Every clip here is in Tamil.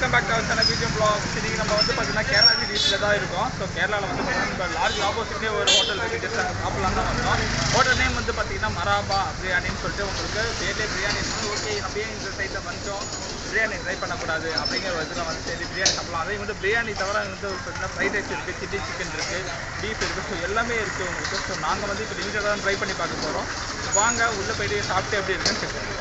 Welcome back to our channel video blog இன்னைக்கு நம்ம வந்து பார்த்தீங்கன்னா கேரளா சிட்டிஸில் தான் இருக்கோம் ஸோ கேரளாவில் வந்து பார்த்தீங்கன்னா நம்ம லார்ஜ் ஆப்போசிட்லேயே ஒரு ஹோட்டல் இருக்குது ஜஸ்ட் அங்கே சாப்பிடலாம் தான் வந்தோம் ஹோட்டல் நேம் வந்து பார்த்தீங்கன்னா மராபா பிரியாணின்னு சொல்லிட்டு உங்களுக்கு பேர்லே பிரியாணி வந்து ஓகே நம்ம ஏன் இந்த சைட்டில் வந்துட்டோம் பிரியாணி ட்ரை பண்ணக்கூடாது அப்படிங்கிற ஒரு இதில் வந்து சரி பிரியாணி சாப்பிடலாம் அதே வந்து பிரியாணி தவிர வந்து பார்த்தீங்கன்னா ஃப்ரைட் ரைஸ் இருக்குது சில்லி சிக்கன் இருக்குது பீஃப் இருக்குது ஸோ எல்லாமே இருக்குது உங்களுக்கு ஸோ நாங்கள் வந்து இப்போ லிமிட்டடாக தான் ட்ரை பண்ணி பார்க்க போகிறோம் வாங்க உள்ளே போயிட்டு சாப்பிட்டு எப்படி இருக்குன்னு செக் பண்ணுவோம்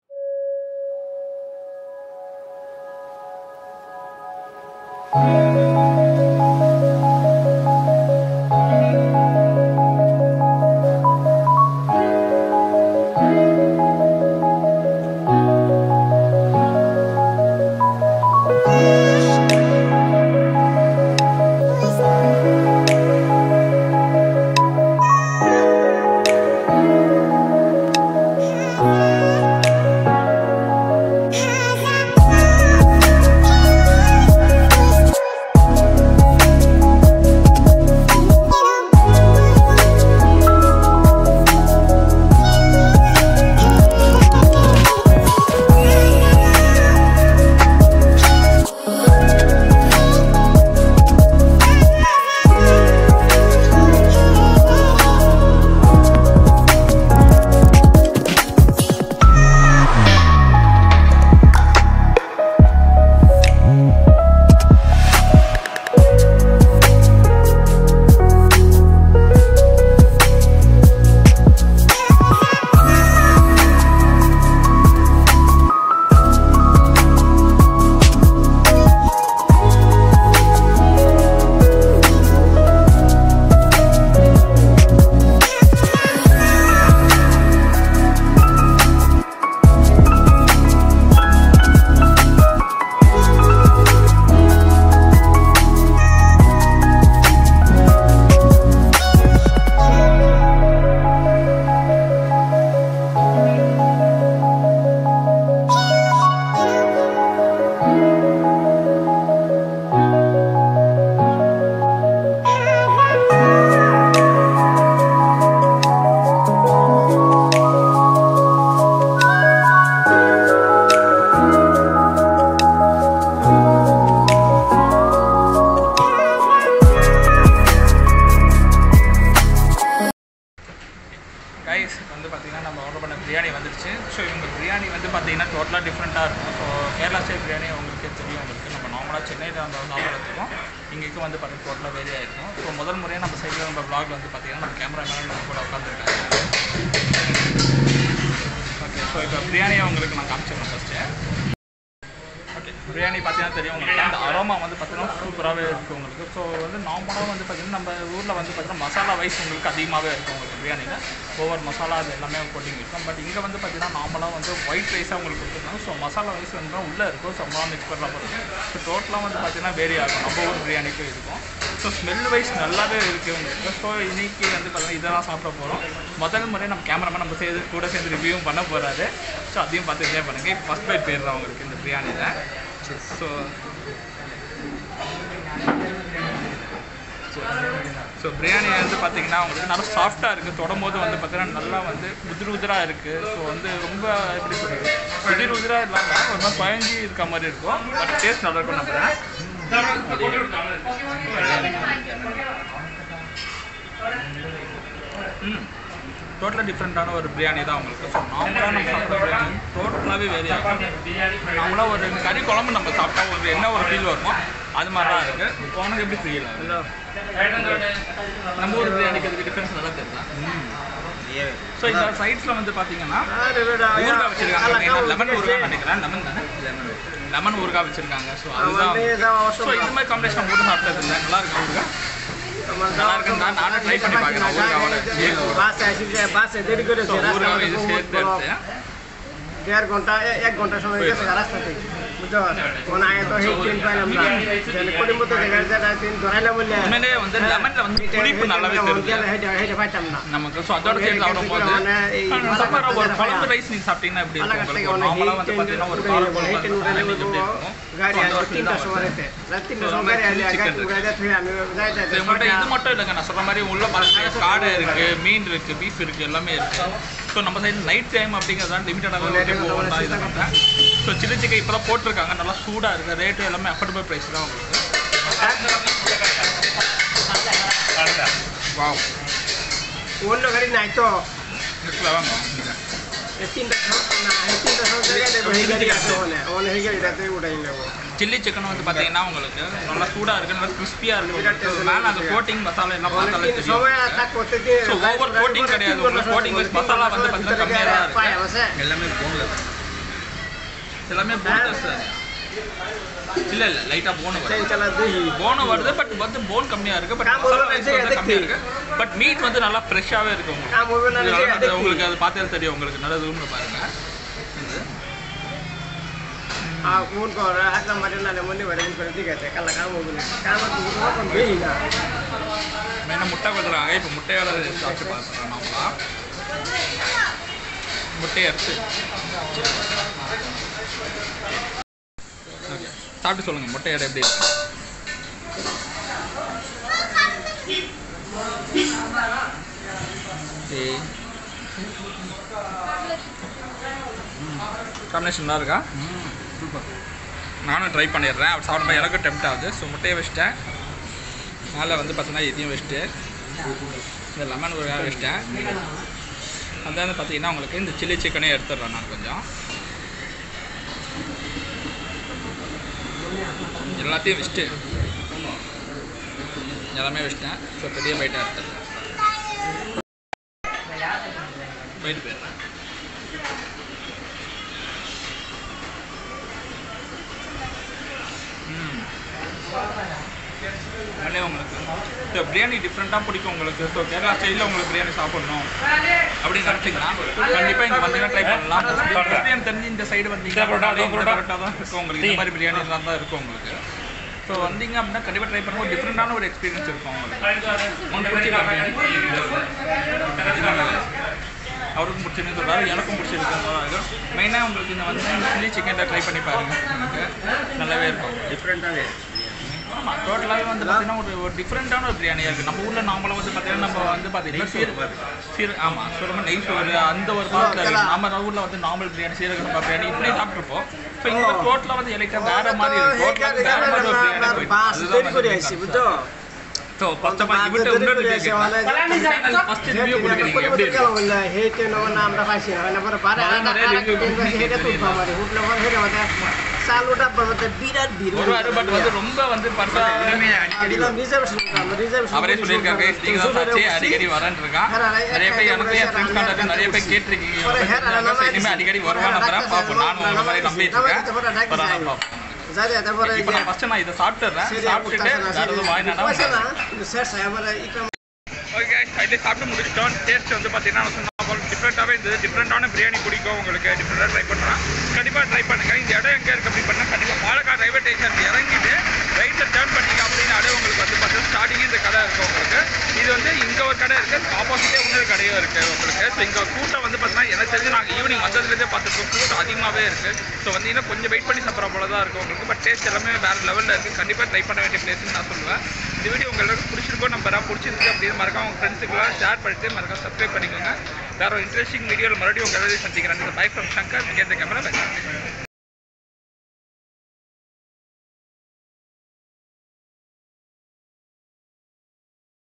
கைஸ் வந்து பார்த்தீங்கன்னா நம்ம ஆர்டர் பண்ண பிரியாணி வந்துருச்சு ஸோ இவங்க பிரியாணி வந்து பார்த்தீங்கன்னா டோட்டலாக டிஃப்ரெண்ட்டாக இருக்கும் ஸோ கேரளா ஸ்டைல் பிரியாணி உங்களுக்கே தெரியும் உங்களுக்கு நம்ம நார்மலாக சென்னையில் நம்ம சாப்பிட்றதுக்கும் இங்கேயும் வந்து பார்த்தீங்கன்னா டோட்டலாக வேரி ஆயிருக்கும் ஸோ முதல் முறையாக நம்ம சைடில் நம்ம vlog வந்து பார்த்தீங்கன்னா நம்ம கேமராமேன் நம்ம கூட உட்காந்துருக்காங்க ஓகே ஸோ இப்போ பிரியாணியை உங்களுக்கு நான் காமிச்சிடணும் ஃபஸ்ட்டு ஓகே பிரியாணி பார்த்தீங்கன்னா தெரியும் உங்களுக்கு அந்த அரோமா வந்து பார்த்தீங்கன்னா சூப்பராகவே இருக்குது உங்களுக்கு ஸோ வந்து நார்மலாக வந்து பார்த்தீங்கன்னா நம்ம ஊரில் வந்து பார்த்தீங்கன்னா மசாலா வைஸ் உங்களுக்கு அதிகமாகவே இருக்கும் உங்களுக்கு பிரியாணியில் ஒவ்வொரு மசாலா அது எல்லாமே கொட்டிங் இருக்கும் பட் இங்கே வந்து பார்த்தீங்கன்னா நார்மலாக வந்து ஒயிட் ரைஸாக உங்களுக்கு கொடுத்துருக்காங்க ஸோ மசாலா வைஸ் வந்து உள்ளே இருக்கும் ஸோ அம்மா மிக்ஸ் பண்ணலாம் போகிறோம் ஸோ டோட்டலாக வந்து பார்த்தீங்கன்னா வேரி ஆகும் நம்ம ஊர் பிரியாணிக்கும் இருக்கும் ஸோ ஸ்மெல் வைஸ் நல்லாவே இருக்குது உங்களுக்கு ஸோ இன்னைக்கு வந்து பார்த்தீங்கன்னா இதெல்லாம் சாப்பிட போகிறோம் முதல் முறை நம்ம கேமராமேன் நம்ம சேர்ந்து கூட சேர்ந்து ரிவ்யூவும் பண்ண போகிறாரு ஸோ அதையும் பார்த்து என்ஜாய் பண்ணுங்கள் ஃபஸ்ட் பைட் போயிடுறோம் உங்களுக்கு இந்த பிரியாணியில் ஸோ ஸோ பிரியாணி வந்து பார்த்தீங்கன்னா உங்களுக்கு நல்லா சாஃப்டாக இருக்குது தொடும்போது வந்து பார்த்தீங்கன்னா நல்லா வந்து உதிர் உதிராக இருக்குது ஸோ வந்து ரொம்ப எப்படி சொல்கிறது உதிர் உதிராக இல்லாமல் ஒரு மாதிரி குழஞ்சி இருக்க மாதிரி இருக்கும் பட் டேஸ்ட் நல்லா இருக்கும் நம்புறேன் ம் டோட்டலாக டிஃப்ரெண்ட்டான ஒரு பிரியாணி தான் உங்களுக்கு ஸோ நார்மலாக நம்ம சாப்பிட்ற பிரியாணி டோட்டலாகவே வேரி ஆகும் நார்மலாக ஒரு கறி குழம்பு நம்ம சாப்பிட்டா ஒரு என்ன ஒரு ஃபீல் வருமோ அது மாதிரி தான் இருக்குது உனக்கு எப்படி ஃபீல் ஆகுது நம்ம ஊர் பிரியாணிக்கு அதுக்கு டிஃப்ரென்ஸ் நல்லா தெரியுதா ஸோ இந்த சைட்ஸில் வந்து பார்த்தீங்கன்னா ஊறுகாய் வச்சிருக்காங்க லெமன் ஊறுகாய் நினைக்கிறேன் லெமன் தானே லெமன் ஊறுகாய் வச்சிருக்காங்க ஸோ அதுதான் ஸோ இந்த மாதிரி காம்பினேஷன் போட்டு சாப்பிட்டது இல்லை நல்லா இருக்கு ஊறுகாய் நல்லா இருக்குன்னு தான் நானும் ட்ரை பண்ணி பார்க்குறேன் ஊறுகாவோட ஸோ ஊறுகாவை இது சேர்த்து எடுத்து দেড় ঘন্টা এ- এক ঘন্টা সময় গেছে রাস্তাতে বুঝছো কোন আগে তো সেই ট্রেন পাইলাম না কোটির মতো দেখা যায় ট্রেন ধরাইলাম বললে உண்மையிலே வந்து லெமனில் வந்து புளிப்பு நல்லாவே தெரியுது হেঁটে পাইতাম না நமக்கு ஸோ அதோட சேர்த்து சாப்பிடும்போது சப்பர் ஒரு குழம்பு ரைஸ் நீங்கள் சாப்பிட்டீங்கன்னா எப்படி இருக்கும் உங்களுக்கு ஒரு நார்மலாக வந்து பார்த்தீங்கன்னா ஒரு கார குழம்பு அது சாப்பிட்டா இன்னைக்கு எப்படி இருக்கும் গাড়ি So, அந்த ஒரு feel তিনটার தான் সময় வரும். রাতে রাত তিনটার সময় গাড়ি আলি chicken গাড়ি இருக்கு. উড়াই দিয়ে আমি যাই যাই So, உங்கள்கிட்ட இது மட்டும் இல்லைங்க நான் சொல்ற மாதிரி உள்ள பார்த்து காடை இருக்கு மீன் இருக்கு பீஃப் இருக்கு எல்லாமே இருக்கு ஸோ ஸோ நம்ம சைடு நைட் டைம் அப்படிங்கிறதா லிமிட்டடாக போவோம் தான் இது பண்ணுறேன் ஸோ சில்லி சிக்கன் இப்போ தான் போட்டிருக்காங்க நல்லா சூடாக இருக்குது ரேட்டு எல்லாமே அஃபோர்டபுள் ப்ரைஸ் தான் உங்களுக்கு wow Uno kali na ito. இதுல வாங்க Etin da na etin da sa kaya de bohi kali ato na. Ono hi kali date utai na wo. Chilli chicken வந்து பார்த்தீங்கன்னா உங்களுக்கு நல்லா சூடாக இருக்குது நல்லா கிறிஸ்பியாக இருக்குது மேலே அந்த கோட்டிங் மசாலா எல்லாம் பார்த்தாலே Ono தெரியும் somo ata kote de. So, over coating கிடையாது. உங்களுக்கு coating wise masala வந்து பாத்தீங்கன்னா கம்மியா தான் இருக்கு. Paya masa. எல்லாமே போன்லெஸ் எல்லாமே போன்லெஸ் இல்ல இல்ல லைட்டா போன் Sen வருது kala dehi. போன் வருது பட் வந்து போன் கம்மியா இருக்கு பட் காம்பு மசாலா வந்து ரைஸ் வந்து எதுக்கு? கம்மியா இருக்கு பட் மீட் வந்து நல்லா ஃப்ரெஷ்ஷாவே இருக்கு உங்களுக்கு Kamu benar இது ni நல்லா ada அது உங்களுக்கு அது பார்த்தே தெரியும் உங்களுக்கு நல்ல ரூம்ல பாருங்க இது. Ah, mun ko ra at lang madala na mun ni wala mun ko kate kala kamu benar. Kamu tu ko kon dehi na. மெயினா முட்டை கொடுக்குறாங்க இப்போ முட்டையோட சாப்பிட்டு பார்த்துறோம் நாம முட்டை அரைச்சு Okay. சாப்பிட்டு சொல்லுங்க முட்டையோட எப்படி இருக்கு Okay. காம்பினேஷன் நல்லா இருக்கா சூப்பர் நானும் ட்ரை பண்ணிடுறேன் அப்படி சாப்பிடும்போது எனக்கும் டெம்ட் ஆகுது ஸோ முட்டையை வச்சிட்டேன் மேலே வந்து பார்த்தீங்கன்னா இதையும் வச்சுட்டு இந்த லெமன் ஒரு வேக வச்சிட்டேன் அந்த வந்து பார்த்தீங்கன்னா உங்களுக்கு இந்த சில்லி சிக்கனே எடுத்துடுறேன் நான் கொஞ்சம் எல்லாத்தையும் வச்சுட்டு எல்லாமே வச்சிட்டேன் ஸோ பெரிய பைட்டாக எடுத்துடுறேன் போயிட்டு போயிடுறேன் ம் உடனே உங்களுக்கு இந்த பிரியாணி டிஃப்ரெண்ட்டாக பிடிக்கும் உங்களுக்கு ஸோ கேரளா ஸ்டைலில் உங்களுக்கு பிரியாணி சாப்பிடணும் அப்படின்னு நினச்சிங்கன்னா கண்டிப்பாக இங்கே வந்தீங்கன்னா ட்ரை பண்ணலாம் பிரியாணி தெரிஞ்சு இந்த சைடு வந்தீங்கன்னா கரெக்டாக தான் இருக்கும் உங்களுக்கு இந்த மாதிரி பிரியாணி எல்லாம் தான் இருக்கும் உங்களுக்கு ஸோ வந்தீங்க அப்படின்னா கண்டிப்பாக ட்ரை பண்ணும்போது டிஃப்ரெண்டான ஒரு எக்ஸ்பீரியன்ஸ் இருக்கும் உங்களுக்கு உங்களுக்கு பிடிச்சிருக்கா பிரியாணி அவருக்கும் பிடிச்சிருந்து சொல்கிறாரு எனக்கும் பிடிச்சிருக்கு மெயினாக உங்களுக்கு இந்த வந்து சில்லி சிக்கனில் ட்ரை பண்ணி பாருங்க உங்களுக்கு நல்லாவே இருக்கும் டிஃப்ரெண்ட்டாகவே ஆமாம் டோட்டலாகவே வந்து பார்த்தீங்கன்னா ஒரு ஒரு டிஃப்ரெண்ட்டான ஒரு பிரியாணியாக இருக்குது நம்ம ஊரில் நாமளும் வந்து பார்த்தீங்கன்னா நம்ம வந்து பார்த்தீங்கன்னா சீர சீர ஆமாம் சுரம நெய் சோறு அந்த ஒரு பாட்டில் இருக்குது நம்ம ஊரில் வந்து நார்மல் பிரியாணி சீரக சம்பா பிரியாணி இப்படி சாப்பிட்ருப்போம் ஸோ இங்கே டோட்டலாக வந்து எலைட்டா வேற மாதிரி இருக்கு டோட்டலாக வேற மாதிரி ஒரு பிரியாணி போயிடுச்சு Pas அதுதான் dari ko வந்து deh si betul. So first of all இவர்கிட்ட இன்னொரு கேட்குறேன் ஃபர்ஸ்ட் ரிவ்யூ கொடுக்குறீங்க எப்படி இருக்கு Kalau wala hate no na amra kasi na na para para Wala ana na rin, ana review kita hate tu pa mari hut na hate mata saluda pa mata birat biru ஒரு வாரம் பட் வந்து ரொம்ப வந்து பர்சா adila reservation ka reservation அவரே சொல்லியிருக்காங்க guys, நீங்க தான் சாட்சி அடிக்கடி வரேன் இருக்கான் நிறைய பேர் எனக்கு என் ஃப்ரெண்ட்ஸ் கான்டாக்ட் நிறைய பேர் கேட்டிருக்கீங்க ஸோ இனிமேல் அடிக்கடி வருவான் நம்புறேன் பார்ப்போம் நானும் உங்களை மாதிரி நம்பிட்டு இருக்கேன் வரானா பார்ப்போம் Saya ada pada இப்போ நான் ஃபர்ஸ்ட் நான் இதை சாப்பிட்டுறேன் Saya சாப்பிட்டுட்டு வேற எதுவும் வாங்கினா Saya saya pada ikram okay இதை சாப்பிட்டு முடிச்சிட்டோம் டேஸ்ட் வந்து பார்த்தீங்கன்னா நான் சொன்ன போல் டிஃப்ரெண்ட்டாகவே இருந்தது டிஃப்ரெண்ட்டான பிரியாணி பிடிக்கும் உங்களுக்கு டிஃப்ரெண்ட்டாக ட்ரை பண்ணுறேன் கண்டிப்பாக ட்ரை பண்ணுங்க இந்த இடம் எங்கே இருக்குது அப்படின்னு பண்ணால் கண்டிப்பாக பாலக்காடு ரயில்வே ஸ்டேஷன் இறங்கிட்டு ரைட்டில் டேர்ன் பண்ணீங்க அப்படின்னாலே உங்களுக்கு வந்து பார்த்தீங்கன்னா ஸ்டார்டிங்கே இந்த கடை இருக்குது உங்களுக்கு இது வந்து இங்கே ஒரு கடை இருக்குது ஆப்போசிட்டே இன்னொரு கடையும் இருக்குது உங்களுக்கு ஸோ இங்கே கூட்டம் வந்து பார்த்தீங்கன்னா எனக்கு தெரிஞ்சு நாங்கள் ஈவினிங் வந்ததுலேருந்தே பார்த்துருக்கோம் கூட்டம் அதிகமாகவே இருக்குது ஸோ வந்தீங்கன்னா கொஞ்சம் வெயிட் பண்ணி சாப்பிட்ற போல தான் இருக்கும் உங்களுக்கு பட் டேஸ்ட் எல்லாமே வேறு லெவலில் இருக்குது கண்டிப்பாக ட்ரை பண்ண வேண்டிய பிளேஸ்னு நான் சொல்லுவேன் இந்த வீடியோ உங்களுக்கு பிடிச்சிருக்கோ நம்பரா பிடிச்சிருக்கு அப்படின்னு மறக்காம உங்கள் ஃப்ரெண்ட்ஸுக்குலாம் ஷேர் பண்ணிட்டு மறக்காம சப்ஸ்கிரைப் பண்ணிக்கோங்க வேற ஒரு இன்ட்ரெஸ்டிங் வீடியோவில் மறுபடியும் உங்கள் எல்லாரையும் சந்திக்கிறேன் இந்த பை ஃப்ரம் சங்கர் கேட்ட கேமரா